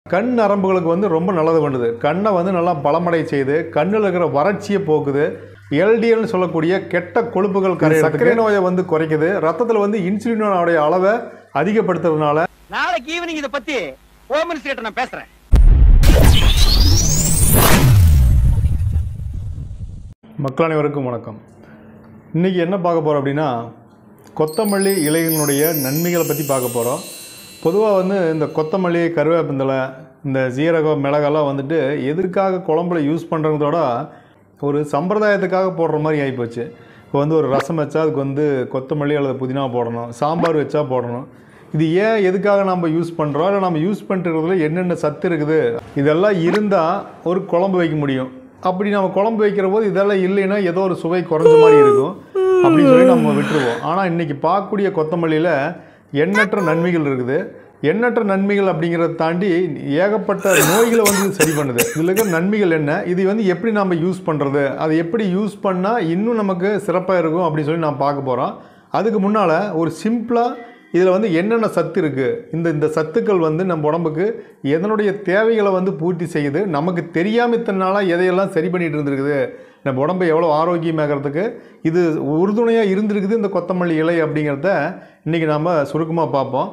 கண் நரம்புகளுக்கு வந்து ரொம்ப நல்லது பண்ணுது கண்ணை வந்து நல்லா பலமடை செய்து கண்ணில் இருக்கிற வறட்சியை போக்குது எல்டிஎல்னு சொல்லக்கூடிய கெட்ட கொழுப்புகள் கரை சர்க்கரை நோயை வந்து குறைக்குது ரத்தத்தில் வந்து இன்சுலினோடைய அளவை அதிகப்படுத்துறதுனால நாளைக்கு ஈவினிங் இத பத்தி ஹோம் மினிஸ்டர் கிட்ட நான் பேசுறேன் மக்கள் அனைவருக்கும் வணக்கம் இன்றைக்கி என்ன பார்க்க போகிறோம் அப்படின்னா கொத்தமல்லி இலைகளினுடைய நன்மைகளை பற்றி பார்க்க போகிறோம் பொதுவாக வந்து இந்த கொத்தமல்லி கருவேப்பிந்தலை இந்த சீரகம் மிளகெல்லாம் வந்துட்டு எதற்காக குழம்புல யூஸ் பண்ணுறதோட ஒரு சம்பிரதாயத்துக்காக போடுற மாதிரி ஆகிப்போச்சு இப்போ வந்து ஒரு ரசம் வச்சா அதுக்கு வந்து கொத்தமல்லி அல்லது புதினா போடணும் சாம்பார் வச்சா போடணும் இது ஏன் எதுக்காக நம்ம யூஸ் பண்ணுறோம் இல்லை நம்ம யூஸ் பண்ணுறதுல என்னென்ன சத்து இருக்குது இதெல்லாம் இருந்தால் ஒரு குழம்பு வைக்க முடியும் அப்படி நம்ம குழம்பு வைக்கிற போது இதெல்லாம் இல்லைன்னா ஏதோ ஒரு சுவை குறைஞ்ச மாதிரி இருக்கும் அப்படின்னு சொல்லி நம்ம விட்டுருவோம் ஆனால் இன்றைக்கி பார்க்கக்கூடிய கொத்தமல்லியில் எண்ணற்ற நன்மைகள் இருக்குது எண்ணற்ற நன்மைகள் அப்படிங்கிறத தாண்டி ஏகப்பட்ட நோய்களை வந்து இது சரி பண்ணுது இதில் இருக்கிற நன்மைகள் என்ன இது வந்து எப்படி நம்ம யூஸ் பண்ணுறது அதை எப்படி யூஸ் பண்ணால் இன்னும் நமக்கு சிறப்பாக இருக்கும் அப்படின்னு சொல்லி நான் பார்க்க போகிறோம் அதுக்கு முன்னால் ஒரு சிம்பிளாக இதில் வந்து என்னென்ன சத்து இருக்குது இந்த இந்த சத்துக்கள் வந்து நம்ம உடம்புக்கு எதனுடைய தேவைகளை வந்து பூர்த்தி செய்யுது நமக்கு தெரியாம இத்தனை நாளாக எதையெல்லாம் சரி பண்ணிட்டு இருந்திருக்குது நம்ம உடம்பு எவ்வளோ ஆரோக்கியமாகிறதுக்கு இது உறுதுணையாக இருந்திருக்குது இந்த கொத்தமல்லி இலை அப்படிங்கிறத இன்றைக்கி நாம் சுருக்கமாக பார்ப்போம்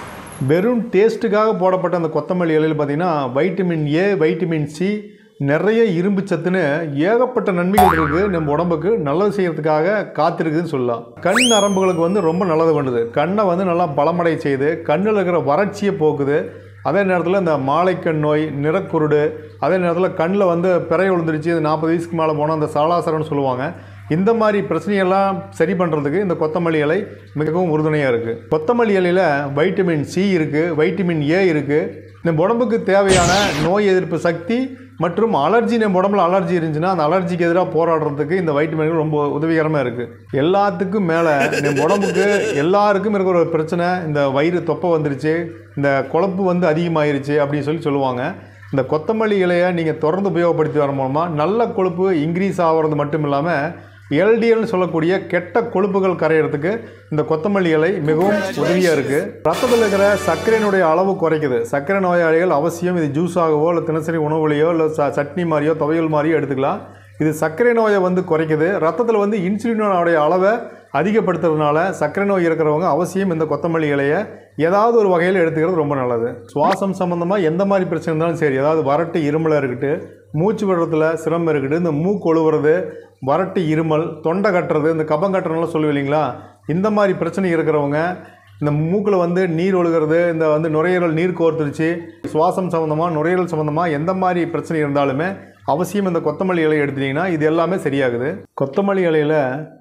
வெறும் டேஸ்ட்டுக்காக போடப்பட்ட அந்த கொத்தமல்லி இலையில் பார்த்திங்கன்னா வைட்டமின் ஏ வைட்டமின் சி நிறைய இரும்பு சத்துன்னு ஏகப்பட்ட நன்மைகள் இருக்குது நம்ம உடம்புக்கு நல்லது செய்யறதுக்காக காத்திருக்குதுன்னு சொல்லலாம் கண் நரம்புகளுக்கு வந்து ரொம்ப நல்லது பண்ணுது கண்ணை வந்து நல்லா பலமடை செய்து கண்ணில் இருக்கிற வறட்சியை போக்குது அதே நேரத்தில் இந்த மாலைக்கண் நோய் நிறக்குருடு அதே நேரத்தில் கண்ணில் வந்து பிறை விழுந்துருச்சு இது நாற்பது வயசுக்கு மேலே போனால் அந்த சாலாசரம்னு சொல்லுவாங்க இந்த மாதிரி பிரச்சனையெல்லாம் சரி பண்ணுறதுக்கு இந்த கொத்தமல்லி இலை மிகவும் உறுதுணையாக இருக்குது கொத்தமல்லி இலையில் வைட்டமின் சி இருக்குது வைட்டமின் ஏ இருக்குது நம்ம உடம்புக்கு தேவையான நோய் எதிர்ப்பு சக்தி மற்றும் அலர்ஜி நம்ம உடம்புல அலர்ஜி இருந்துச்சுன்னா அந்த அலர்ஜிக்கு எதிராக போராடுறதுக்கு இந்த வைட்டமின்கள் ரொம்ப உதவிகரமாக இருக்குது எல்லாத்துக்கும் மேலே நம்ம உடம்புக்கு எல்லாருக்கும் இருக்கிற ஒரு பிரச்சனை இந்த வயிறு தொப்பை வந்துருச்சு இந்த கொழுப்பு வந்து அதிகமாயிருச்சு அப்படின்னு சொல்லி சொல்லுவாங்க இந்த கொத்தமல்லி இலையை நீங்கள் தொடர்ந்து உபயோகப்படுத்தி வர மூலமாக நல்ல கொழுப்பு இன்க்ரீஸ் ஆகிறது மட்டும் இல்லாமல் எல்டிஎல்னு சொல்லக்கூடிய கெட்ட கொழுப்புகள் கரையிறதுக்கு இந்த கொத்தமல்லி இலை மிகவும் உதவியாக இருக்குது ரத்தத்தில் இருக்கிற சர்க்கரையினுடைய அளவு குறைக்குது சர்க்கரை நோயாளிகள் அவசியம் இது ஜூஸாகவோ இல்லை தினசரி உணவுலையோ இல்லை ச சட்னி மாதிரியோ துவையல் மாதிரியோ எடுத்துக்கலாம் இது சர்க்கரை நோயை வந்து குறைக்குது ரத்தத்தில் வந்து இன்சுலினோடைய அளவை அதிகப்படுத்துறதுனால சர்க்கரை நோய் இருக்கிறவங்க அவசியம் இந்த கொத்தமல்லி இலையை ஏதாவது ஒரு வகையில் எடுத்துக்கிறது ரொம்ப நல்லது சுவாசம் சம்மந்தமாக எந்த மாதிரி பிரச்சனை இருந்தாலும் சரி அதாவது வறட்டு இருமலாக இருக்கட்டும் மூச்சு விடுறதுல சிரமம் இருக்கட்டும் இந்த மூக்கு ஒழுவுறது வறட்டு இருமல் தொண்டை கட்டுறது இந்த கபம் கட்டுறதுலாம் சொல்லுவீங்க இல்லைங்களா இந்த மாதிரி பிரச்சனை இருக்கிறவங்க இந்த மூக்கில் வந்து நீர் ஒழுகிறது இந்த வந்து நுரையீரல் நீர் கோர்த்துருச்சு சுவாசம் சம்மந்தமாக நுரையீரல் சம்மந்தமாக எந்த மாதிரி பிரச்சனை இருந்தாலுமே அவசியம் இந்த கொத்தமல்லி இலையை எடுத்துட்டிங்கன்னா இது எல்லாமே சரியாகுது கொத்தமல்லி இலையில்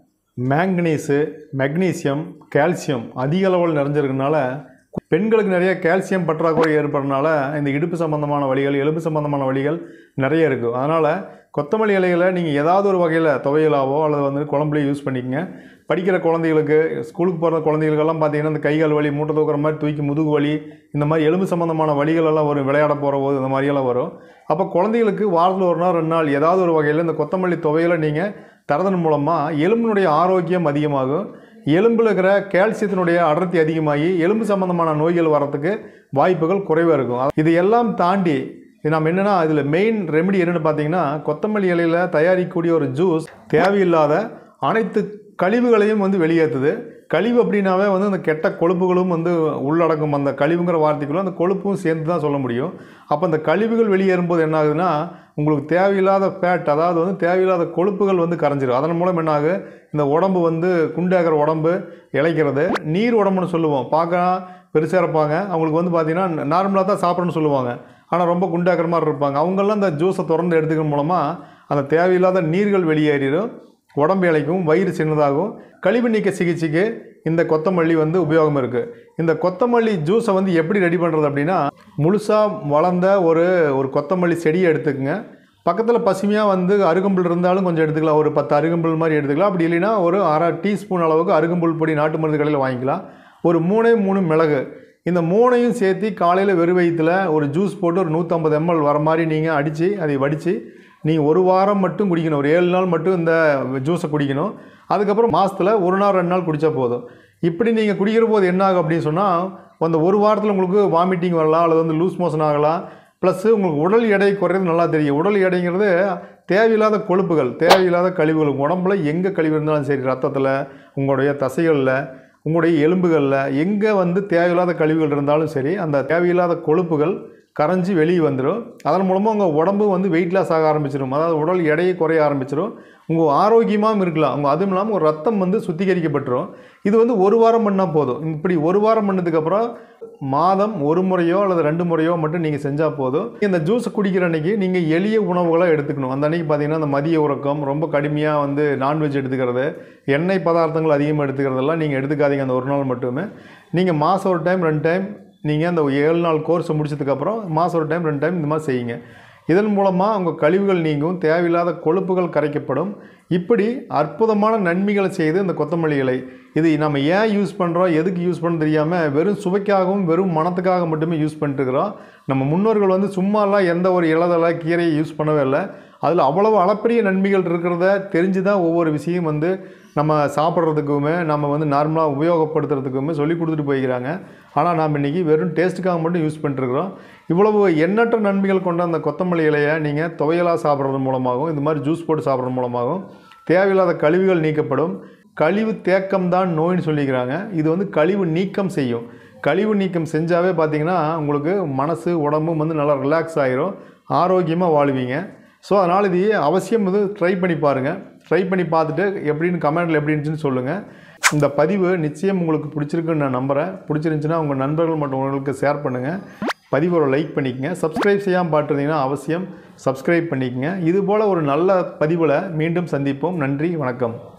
மேங்கனீஸு மெக்னீசியம் கால்சியம் அதிக அளவில் நிறைஞ்சிருக்கனால பெண்களுக்கு நிறைய கால்சியம் பற்றாக்குறை ஏற்படுறதுனால இந்த இடுப்பு சம்பந்தமான வழிகள் எலும்பு சம்பந்தமான வழிகள் நிறைய இருக்குது அதனால் கொத்தமல்லி இலைகளை நீங்கள் ஏதாவது ஒரு வகையில் துவையலாவோ அல்லது வந்து குழம்புலையோ யூஸ் பண்ணிக்கங்க படிக்கிற குழந்தைகளுக்கு ஸ்கூலுக்கு போகிற குழந்தைகளுக்கெல்லாம் பார்த்தீங்கன்னா இந்த கைகால் வலி மூட்டை தூக்குற மாதிரி தூக்கி முதுகு வலி இந்த மாதிரி எலும்பு சம்பந்தமான வழிகள் எல்லாம் வரும் விளையாட போகிற போது இந்த மாதிரியெல்லாம் வரும் அப்போ குழந்தைகளுக்கு வாரத்தில் ஒரு நாள் ரெண்டு நாள் ஏதாவது ஒரு வகையில் இந்த கொத்தமல்லி துவையலை நீங்கள் தரதன் மூலமாக எலும்பினுடைய ஆரோக்கியம் அதிகமாகும் எலும்பில் இருக்கிற கால்சியத்தினுடைய அடர்த்தி அதிகமாகி எலும்பு சம்பந்தமான நோய்கள் வரத்துக்கு வாய்ப்புகள் குறைவாக இருக்கும் இது எல்லாம் தாண்டி இது நம்ம என்னென்னா இதில் மெயின் ரெமெடி என்னென்னு பார்த்தீங்கன்னா கொத்தமல்லி இலையில் தயாரிக்கக்கூடிய ஒரு ஜூஸ் தேவையில்லாத அனைத்து கழிவுகளையும் வந்து வெளியேற்றுது கழிவு அப்படின்னாவே வந்து அந்த கெட்ட கொழுப்புகளும் வந்து உள்ளடங்கும் அந்த கழிவுங்கிற வார்த்தைக்குள்ள அந்த கொழுப்பும் சேர்ந்து தான் சொல்ல முடியும் அப்போ அந்த கழிவுகள் வெளியேறும்போது என்ன ஆகுதுன்னா உங்களுக்கு தேவையில்லாத ஃபேட் அதாவது வந்து தேவையில்லாத கொழுப்புகள் வந்து கரைஞ்சிரும் அதன் மூலம் என்ன ஆகும் இந்த உடம்பு வந்து குண்டாகிற உடம்பு இழைக்கிறது நீர் உடம்புன்னு சொல்லுவோம் பார்க்க பெருசாக இருப்பாங்க அவங்களுக்கு வந்து பார்த்திங்கன்னா நார்மலாக தான் சாப்பிட்றன்னு சொல்லுவாங்க ஆனால் ரொம்ப குண்டாக்கிற மாதிரி இருப்பாங்க அவங்கெல்லாம் இந்த ஜூஸை திறந்து எடுத்துக்கிற மூலமாக அந்த தேவையில்லாத நீர்கள் வெளியேறிடும் உடம்பு இலைக்கும் வயிறு சின்னதாகும் கழிவு நீக்க சிகிச்சைக்கு இந்த கொத்தமல்லி வந்து உபயோகம் இருக்குது இந்த கொத்தமல்லி ஜூஸை வந்து எப்படி ரெடி பண்ணுறது அப்படின்னா முழுசாக வளர்ந்த ஒரு ஒரு கொத்தமல்லி செடியை எடுத்துக்கங்க பக்கத்தில் பசுமையாக வந்து அருகம்புல் இருந்தாலும் கொஞ்சம் எடுத்துக்கலாம் ஒரு பத்து அருகம்புல் மாதிரி எடுத்துக்கலாம் அப்படி இல்லைன்னா ஒரு அரை டீஸ்பூன் அளவுக்கு அருகம்புல் பொடி நாட்டு மருந்து கடையில் வாங்கிக்கலாம் ஒரு மூணே மூணு மிளகு இந்த மூணையும் சேர்த்து காலையில் வெறும் வயிற்றுல ஒரு ஜூஸ் போட்டு ஒரு நூற்றம்பது எம்எல் வர மாதிரி நீங்கள் அடித்து அதை வடித்து நீங்கள் ஒரு வாரம் மட்டும் குடிக்கணும் ஒரு ஏழு நாள் மட்டும் இந்த ஜூஸை குடிக்கணும் அதுக்கப்புறம் மாதத்தில் ஒரு நாள் ரெண்டு நாள் குடித்தா போதும் இப்படி நீங்கள் குடிக்கிற போது என்ன ஆகும் அப்படின்னு சொன்னால் அந்த ஒரு வாரத்தில் உங்களுக்கு வாமிட்டிங் வரலாம் அல்லது வந்து லூஸ் மோஷன் ஆகலாம் ப்ளஸ்ஸு உங்களுக்கு உடல் எடை குறையிறது நல்லா தெரியும் உடல் எடைங்கிறது தேவையில்லாத கொழுப்புகள் தேவையில்லாத கழிவுகள் உங்கள் உடம்புல எங்கே கழிவு இருந்தாலும் சரி ரத்தத்தில் உங்களுடைய தசைகளில் உங்களுடைய எலும்புகளில் எங்கே வந்து தேவையில்லாத கழிவுகள் இருந்தாலும் சரி அந்த தேவையில்லாத கொழுப்புகள் கரைஞ்சி வெளியே வந்துடும் அதன் மூலமாக உங்கள் உடம்பு வந்து வெயிட் லாஸ் ஆக ஆரம்பிச்சிடும் அதாவது உடல் எடையை குறைய ஆரம்பிச்சிடும் உங்கள் ஆரோக்கியமாகவும் இருக்கலாம் உங்கள் அதுவும் இல்லாமல் உங்கள் ரத்தம் வந்து சுத்திகரிக்கப்பட்டுரும் இது வந்து ஒரு வாரம் பண்ணால் போதும் இப்படி ஒரு வாரம் பண்ணதுக்கப்புறம் மாதம் ஒரு முறையோ அல்லது ரெண்டு முறையோ மட்டும் நீங்கள் செஞ்சால் போதும் இந்த ஜூஸ் குடிக்கிற அன்னைக்கு நீங்கள் எளிய உணவுகளை எடுத்துக்கணும் அந்த அன்னைக்கு பார்த்தீங்கன்னா அந்த மதிய உறக்கம் ரொம்ப கடுமையாக வந்து நான்வெஜ் எடுத்துக்கிறது எண்ணெய் பதார்த்தங்கள் அதிகமாக எடுத்துக்கிறதெல்லாம் நீங்கள் எடுத்துக்காதீங்க அந்த ஒரு நாள் மட்டுமே நீங்கள் மாதம் ஒரு டைம் ரெண்டு டைம் நீங்கள் அந்த ஏழு நாள் கோர்ஸை முடிச்சதுக்கப்புறம் மாதம் ஒரு டைம் ரெண்டு டைம் இந்த மாதிரி செய்யுங்க இதன் மூலமாக உங்கள் கழிவுகள் நீங்கும் தேவையில்லாத கொழுப்புகள் கரைக்கப்படும் இப்படி அற்புதமான நன்மைகளை செய்து இந்த கொத்தமல்லி இலை இது நம்ம ஏன் யூஸ் பண்ணுறோம் எதுக்கு யூஸ் பண்ண தெரியாமல் வெறும் சுவைக்காகவும் வெறும் மணத்துக்காக மட்டுமே யூஸ் பண்ணிட்டு இருக்கிறோம் நம்ம முன்னோர்கள் வந்து சும்மாலாம் எந்த ஒரு இலதலை கீரையை யூஸ் பண்ணவே இல்லை அதில் அவ்வளவு அளப்பரிய நன்மைகள் இருக்கிறத தெரிஞ்சு தான் ஒவ்வொரு விஷயம் வந்து நம்ம சாப்பிட்றதுக்குமே நம்ம வந்து நார்மலாக உபயோகப்படுத்துறதுக்குமே சொல்லி கொடுத்துட்டு போய்க்கிறாங்க ஆனால் நாம் இன்றைக்கி வெறும் டேஸ்ட்டுக்காக மட்டும் யூஸ் பண்ணிட்டுருக்குறோம் இவ்வளவு எண்ணற்ற நன்மைகள் கொண்ட அந்த கொத்தமல்லி இலையை நீங்கள் துவையலாக சாப்பிட்றது மூலமாகவும் இந்த மாதிரி ஜூஸ் போட்டு சாப்பிட்றது மூலமாகவும் தேவையில்லாத கழிவுகள் நீக்கப்படும் கழிவு தேக்கம் தான் நோயின்னு சொல்லிக்கிறாங்க இது வந்து கழிவு நீக்கம் செய்யும் கழிவு நீக்கம் செஞ்சாவே பார்த்தீங்கன்னா உங்களுக்கு மனசு உடம்பும் வந்து நல்லா ரிலாக்ஸ் ஆகிரும் ஆரோக்கியமாக வாழுவீங்க ஸோ அதனால் இது அவசியம் வந்து ட்ரை பண்ணி பாருங்கள் ட்ரை பண்ணி பார்த்துட்டு எப்படின்னு கமெண்டில் எப்படி இருந்துச்சுன்னு சொல்லுங்கள் இந்த பதிவு நிச்சயம் உங்களுக்கு பிடிச்சிருக்குன்னு நான் நம்புகிறேன் பிடிச்சிருந்துச்சுன்னா உங்கள் நண்பர்கள் மற்றும் உங்களுக்கு ஷேர் பண்ணுங்கள் பதிவோட லைக் பண்ணிக்கங்க சப்ஸ்கிரைப் செய்யாமல் பார்த்துருந்தீங்கன்னா அவசியம் சப்ஸ்கிரைப் பண்ணிக்கங்க இது போல் ஒரு நல்ல பதிவில் மீண்டும் சந்திப்போம் நன்றி வணக்கம்